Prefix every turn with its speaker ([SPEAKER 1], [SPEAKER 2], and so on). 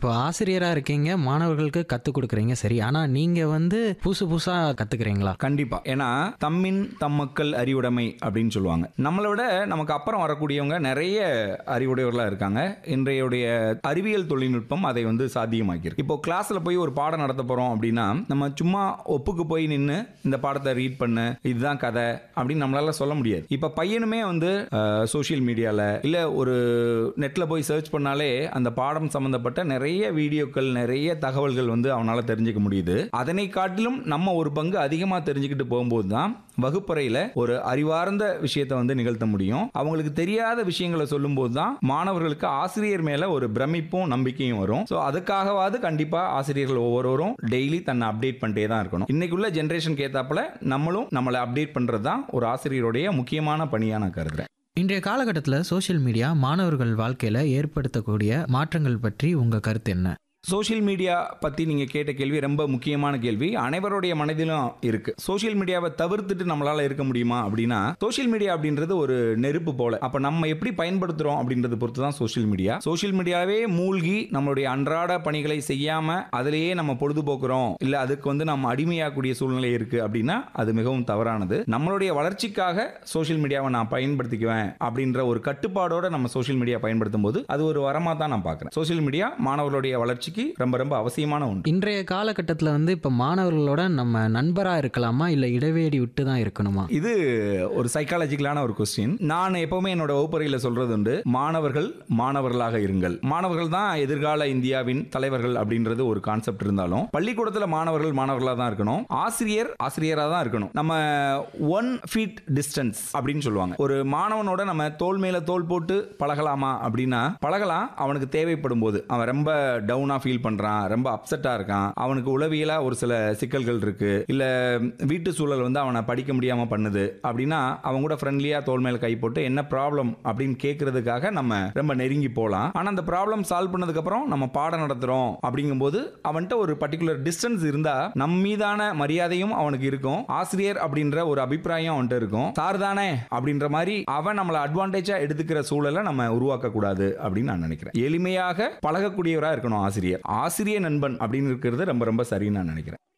[SPEAKER 1] இப்போ ஆசிரியரா இருக்கீங்க மாணவர்களுக்கு கற்றுக் கொடுக்குறீங்க சரி ஆனால் நீங்கள் வந்து புதுசு புதுசாக கற்றுக்குறீங்களா
[SPEAKER 2] கண்டிப்பா ஏன்னா தம்மின் தம்மக்கள் அறிவுடைமை அப்படின்னு சொல்லுவாங்க நம்மளை விட நமக்கு அப்புறம் வரக்கூடியவங்க நிறைய அறிவுடையவர்களா இருக்காங்க இன்றையுடைய அறிவியல் தொழில்நுட்பம் அதை வந்து சாத்தியமாக்கியிருக்கு இப்போ கிளாஸ்ல போய் ஒரு பாடம் நடத்த போறோம் அப்படின்னா நம்ம சும்மா ஒப்புக்கு போய் நின்று இந்த பாடத்தை ரீட் பண்ணு இதுதான் கதை அப்படின்னு நம்மளால சொல்ல முடியாது இப்போ பையனுமே வந்து சோஷியல் மீடியால இல்ல ஒரு நெட்ல போய் சர்ச் பண்ணாலே அந்த பாடம் சம்பந்தப்பட்ட நிறைய வீடியோக்கள் நிறைய தகவல்கள் வந்து அவனால தெரிஞ்சுக்க முடியுது அதனை காட்டிலும் நம்ம ஒரு பங்கு அதிகமா தெரிஞ்சுக்கிட்டு போகும்போது தான் வகுப்பறையில ஒரு அறிவார்ந்த விஷயத்தை வந்து நிகழ்த்த முடியும் அவங்களுக்கு தெரியாத விஷயங்களை சொல்லும்போது தான் மாணவர்களுக்கு ஆசிரியர் மேல ஒரு பிரமிப்பும் நம்பிக்கையும் வரும் ஸோ அதுக்காகவாது கண்டிப்பா ஆசிரியர்கள் ஒவ்வொருவரும் டெய்லி தன்னை அப்டேட் பண்ணிட்டே தான் இருக்கணும் இன்னைக்குள்ள ஜென்ரேஷனுக்கு ஏத்தாப்புல நம்மளும் நம்மளை அப்டேட் பண்றது தான் ஒரு ஆசிரியருடைய முக்கியமான பணியா நான் கருதுறேன்
[SPEAKER 1] இன்றைய காலகட்டத்தில் சோஷியல் மீடியா மாணவர்கள் வாழ்க்கையில் ஏற்படுத்தக்கூடிய மாற்றங்கள் பற்றி உங்கள் கருத்து என்ன
[SPEAKER 2] சோஷியல் மீடியா பற்றி நீங்கள் கேட்ட கேள்வி ரொம்ப முக்கியமான கேள்வி அனைவருடைய மனதிலும் இருக்கு சோஷியல் மீடியாவை தவிர்த்துட்டு நம்மளால இருக்க முடியுமா அப்படின்னா சோஷியல் மீடியா அப்படின்றது ஒரு நெருப்பு போல அப்போ நம்ம எப்படி பயன்படுத்துகிறோம் அப்படின்றத பொறுத்து தான் சோஷியல் மீடியா சோஷியல் மீடியாவே மூழ்கி நம்மளுடைய அன்றாட பணிகளை செய்யாம அதிலேயே நம்ம பொழுதுபோக்குறோம் இல்லை அதுக்கு வந்து நம்ம அடிமையாகக்கூடிய சூழ்நிலை இருக்கு அப்படின்னா அது மிகவும் தவறானது நம்மளுடைய வளர்ச்சிக்காக சோஷியல் மீடியாவை நான் பயன்படுத்திக்குவேன் அப்படின்ற ஒரு கட்டுப்பாடோட நம்ம சோஷியல் மீடியா பயன்படுத்தும் போது அது ஒரு வரமா தான் நான் பார்க்குறேன் சோஷியல் மீடியா மாணவர்களுடைய வளர்ச்சிக்கு ரொம்ப ரொம்ப அவசியமான ஒன்று
[SPEAKER 1] இன்றைய காலகட்டத்தில் வந்து இப்போ மாணவர்களோட நம்ம நண்பராக இருக்கலாமா இல்லை இடைவேடி விட்டு தான் இருக்கணுமா
[SPEAKER 2] இது ஒரு சைக்காலஜிக்கலான ஒரு கொஸ்டின் நான் எப்பவுமே என்னோட வகுப்பறையில் சொல்றது உண்டு மாணவர்கள் மாணவர்களாக இருங்கள் மாணவர்கள் தான் எதிர்கால இந்தியாவின் தலைவர்கள் அப்படின்றது ஒரு கான்செப்ட் இருந்தாலும் பள்ளிக்கூடத்தில் மாணவர்கள் மாணவர்களாக தான் இருக்கணும் ஆசிரியர் ஆசிரியராக தான் இருக்கணும் நம்ம ஒன் ஃபீட் டிஸ்டன்ஸ் அப்படின்னு சொல்லுவாங்க ஒரு மாணவனோட நம்ம தோல் மேல தோல் போட்டு பழகலாமா அப்படின்னா பழகலாம் அவனுக்கு தேவைப்படும் போது அவன் ரொம்ப டவுனா ஃபீல் பண்றான் ரொம்ப அப்செட்டா இருக்கான் அவனுக்கு உளவியலா ஒரு சில சிக்கல்கள் இருக்கு இல்ல வீட்டு சூழல் வந்து அவனை படிக்க முடியாம பண்ணுது அப்படின்னா அவங்க கூட ஃப்ரெண்ட்லியா தோல் மேல கை போட்டு என்ன ப்ராப்ளம் அப்படின்னு கேட்கறதுக்காக நம்ம ரொம்ப நெருங்கி போகலாம் ஆனா அந்த ப்ராப்ளம் சால்வ் பண்ணதுக்கு அப்புறம் நம்ம பாடம் நடத்துறோம் அப்படிங்கும்போது அவன்கிட்ட ஒரு பர்டிகுலர் டிஸ்டன்ஸ் இருந்தா நம் மீதான மரியாதையும் அவனுக்கு இருக்கும் ஆசிரியர் அப்படின்ற ஒரு அபிப்பிராயம் அவன்கிட்ட இருக்கும் சார் தானே அப்படின்ற மாதிரி அவன் நம்மளை அட்வான்டேஜா எடுத்துக்கிற சூழலை நம்ம உருவாக்க கூடாது அப்படின்னு நான் நினைக்கிறேன் எளிமையாக பழகக்கூடியவரா இருக்கணும் ஆசிரியர் ஆசிரியர் நண்பன் அப்படின்னு இருக்கிறது ரொம்ப ரொம்ப சரின்னு நான் நினைக்கிறேன்